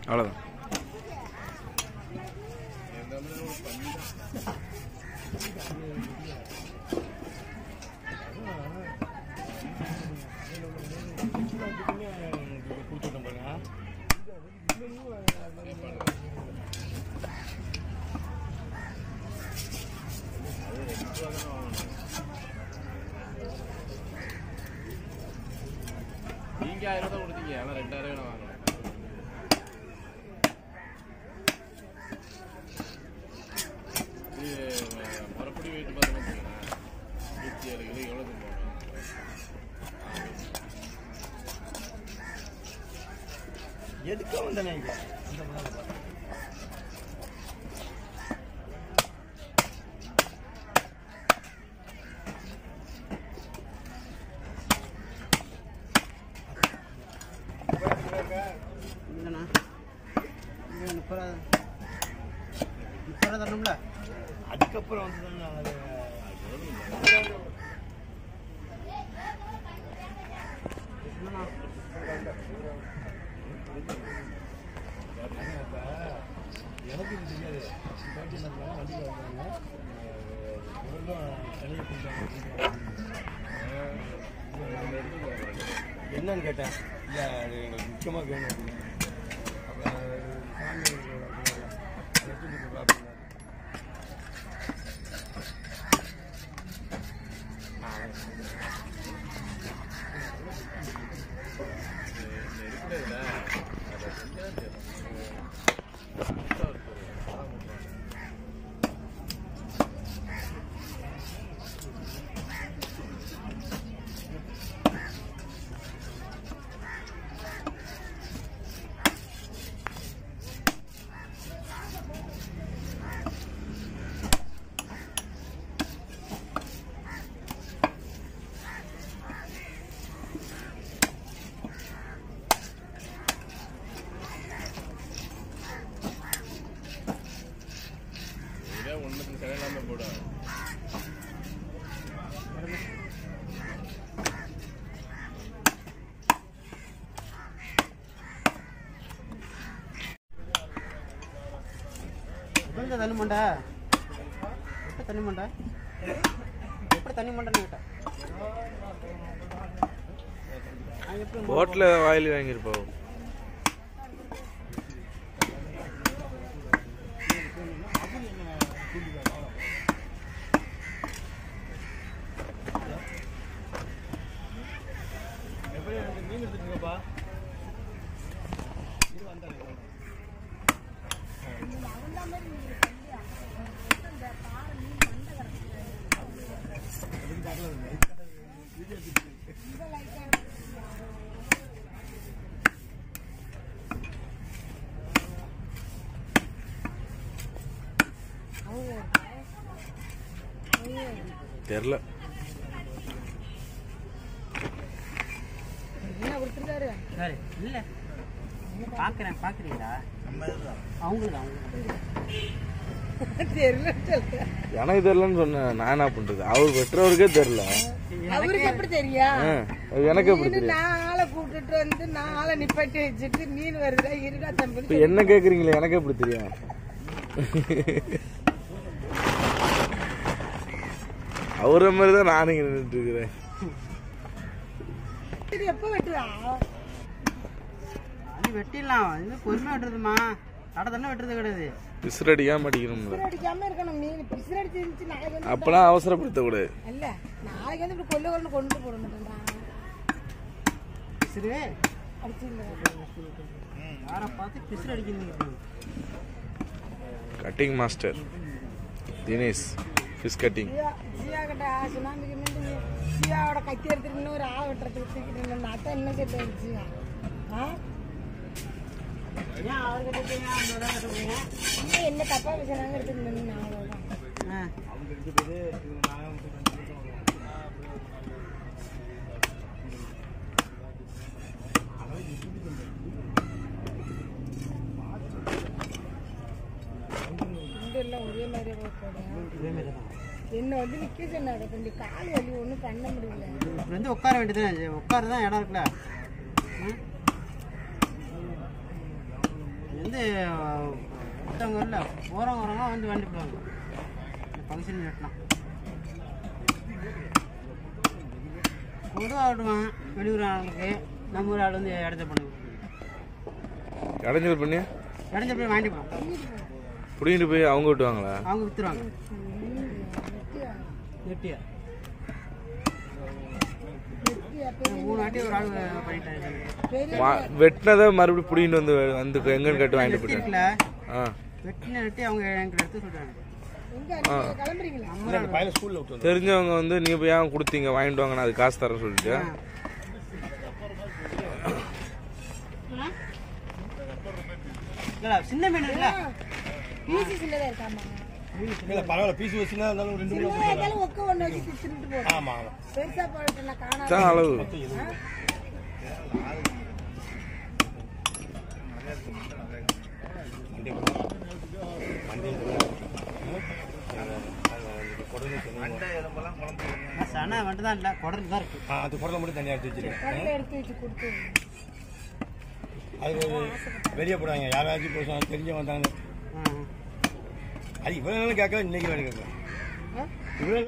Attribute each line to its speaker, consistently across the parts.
Speaker 1: அவ்வளோதான்
Speaker 2: நீங்க ஆயிரம் தான் கொடுத்தீங்க ஆனா ரெண்டாயிரம் வேணும் வாங்கணும் இது அஹ், மறுபடி வெயிட் பார்த்தீங்கன்னா நூற்றி ஏழு கிலோ எவ்வளோ போகணும்
Speaker 3: எதுக்கு வந்தேன் இங்க
Speaker 4: இல்லைண்ணா இங்கே முப்பது ரூபா முப்பது ரூபா தரணும்ல
Speaker 3: அதுக்கப்புறம் வந்து நான் அது
Speaker 4: என்னண்ணா
Speaker 3: எனக்கு இது தெரியாது பாட்டி என்ன பண்ணாங்க வண்டியில் வந்தாங்க பொருளும் தலையை கொடுத்தாங்க என்னன்னு கேட்டேன் இல்லை அது எங்களுக்கு முக்கியமாக வேணும் அப்படின்னு அப்புறம் சாமி எடுத்து கொடுக்குறா அப்படின்னாரு
Speaker 2: இருக்கிறதுல அதை செஞ்சா இதே ஒன்றுக்கு கிடையாது போடும்
Speaker 4: எவ்வளோ தண்ணி மண்டை எப்படி தண்ணி மண்டை எப்படி தண்ணி மண்டைன்னு கேட்டேன் நான் எப்படி
Speaker 1: போட்டில் வாயில் வாங்கியிருப்போம்
Speaker 3: எப்படி எனக்கு மீன் எடுத்துட்டுங்கப்பா இது வந்தாங்க
Speaker 1: தெரில
Speaker 4: சரி இல்லை பார்க்குறேன் பார்க்குறீங்களா அவங்களுக்கு அவங்களுக்கு
Speaker 1: எனக்கு தெரிலன்னு சொன்னேன் நான் என்ன பண்ணுறது அவர் வெட்டுறவருக்கே தெரில
Speaker 5: அவருக்கு எப்படி தெரியும்
Speaker 1: ஆ, எனக்கு எப்படி
Speaker 5: மீன்
Speaker 1: தெரியும்
Speaker 5: நான் ஆளை கூப்பிட்டுட்டு வந்து நான் ஆளை நிப்பாட்டி வச்சுட்டு மீன் வருதா இருடா தம்பி
Speaker 1: இப்போ என்ன கேட்குறீங்களே எனக்கு எப்படி தெரியும் அவரை மாதிரி தான் நானும் இங்கே நின்றுட்டு இருக்கிறேன்
Speaker 5: இது எப்போ வெட்டுறா
Speaker 4: அது வெட்டிடலாம் இது பொறுமையாக வெட்டுறதுமா தடை தானே வெட்டுறது கிடையாது
Speaker 1: பிசுரடிக்காம மாட்டிக்கணும்ல
Speaker 5: பிசிறு அடிக்காம இருக்கணும் மீன் பிசிறு அடிச்சு இருந்துச்சு நாளைக்கு வந்து
Speaker 1: அப்பெல்லாம் அவசரப்படுத்தக்கூடாது
Speaker 5: இல்ல நாளைக்கு வந்து இப்படி கொல்லு கொண்டு கொண்டு போட மாட்டேன்டா
Speaker 4: பிசிறு
Speaker 5: அடிச்சு
Speaker 4: யாரை பார்த்து பிசிறு அடிக்கிறீங்க
Speaker 1: cutting master Dinesh fish cutting
Speaker 5: ஜியா ஜியா கிட்ட சுனாமிக்கு நின்று ஜியாவோட கத்தி எடுத்துட்டு இன்னொரு ஆளை வெட்டுறதுக்கு தூக்கிட்டு நின்று அதான் என்ன கேட்டு ஜியா ஆ
Speaker 4: ஏன் அவர் கட்டுறீங்க அவங்க தான் கட்டுறீங்க
Speaker 5: இன்னும் என்ன தப்பா பேசுறாங்க எடுத்துட்டு நின்று அவ்வளோதான்
Speaker 4: ஆ
Speaker 3: அவங்க எடுத்து போய் இவங்க நான் வந்து
Speaker 5: ரெண்டு எல்லாம் ஒரே மாதிரியே போட்டேன்
Speaker 4: இதே மாதிரி தான்
Speaker 5: என்ன வந்து நிக்க சொன்னாங்க தம்பி கால் வலி ஒன்றும் பண்ண முடியல
Speaker 4: இப்படி வந்து உட்கார வேண்டியது உட்கார தான் இடம் இருக்குல்ல ஆ? வந்து ஒருத்தவங்க இல்லை போகிறவங்க வரவங்க வந்து வண்டி போடுவாங்க இந்த ஃபங்க்ஷன் வெட்டலாம் பொதுவாக விடுவான் வெளியூர் ஆளுங்களுக்கு நம்ம ஊர் ஆள் வந்து இடத்த பண்ணுவோம்
Speaker 1: இடைஞ்சல் பண்ணி
Speaker 4: இடத்த போய் வாங்கிட்டு போவோம்
Speaker 1: பிடிங்கிட்டு போய் அவங்க விட்டுவாங்களா
Speaker 4: அவங்க விற்றுருவாங்க நெட்டியா மூணு வாட்டி ஒரு ஆள் பண்ணிட்டாங்க
Speaker 5: பெரிய
Speaker 1: வா- வெட்டினதை மறுபடியும் பிடிங்கிட்டு வந்து வந்து எங்கன்னு கேட்டு வாங்கிட்டு
Speaker 4: நெட்டி
Speaker 1: போயிட்டேன்
Speaker 4: இருக்குல்ல
Speaker 1: ஆ
Speaker 4: வெட்டின நெட்டி அவங்க எனக்கு எடுத்து சொல்கிறாங்க
Speaker 5: எங்க நீங்க கிளம்புறீங்களா
Speaker 3: இல்லை அந்த பையனை ஸ்கூலில் விட்டு வந்தோம்
Speaker 1: தெரிஞ்சவங்க வந்து நீ போய் ஏன் கொடுத்தீங்க வாங்கிட்டு வாங்க நான் அது காசு தரேன் சொல்லிட்டு
Speaker 4: இல்லை சின்ன மீன் இருக்குல்ல
Speaker 5: பீசி சின்னதா இருக்காமா
Speaker 3: இல்லை பரவாயில்ல பீஸ் வச்சுனா இருந்தாலும் ரெண்டு மூணு
Speaker 5: சின்னதா இருந்தாலும் ஒக்க ஒண்ணு வச்சு தின்னுட்டு போடும்
Speaker 3: ஆமாம் ஆமாம்
Speaker 5: பெருசா போட்டு நான் காணாம
Speaker 1: தான் அளவு
Speaker 3: வண்டி வண்டி குடல் சொன்னீங்க
Speaker 4: சனா மட்டும் தான் இல்லை குடல் தான் இருக்கு
Speaker 3: ஆ அது குடலை மட்டும் தனியாக எடுத்து வச்சிருக்கேன்
Speaker 5: கடலை எடுத்து வச்சு கொடுத்து
Speaker 3: அது வெளியே போடுவாங்க யாராச்சும் பேசுவாங்க தெரிஞ்சவங்க வந்தாங்க
Speaker 4: ஆ.
Speaker 3: அது இவ்வளோ நாளும் கேட்கல இன்னைக்கு வேலை கேட்கல இவ்வளோ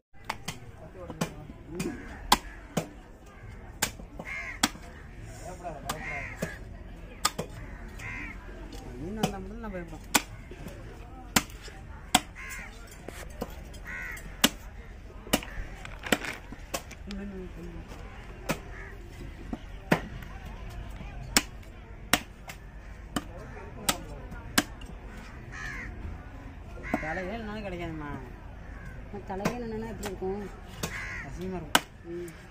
Speaker 4: மீன் வந்தால் மட்டும் நான் பயப்படும் தலைகள் நாளும் கிடைக்காதும்மா
Speaker 5: தலைகள் என்னன்னா எப்படி இருக்கும்
Speaker 4: அசிங்கமாக இருக்கும்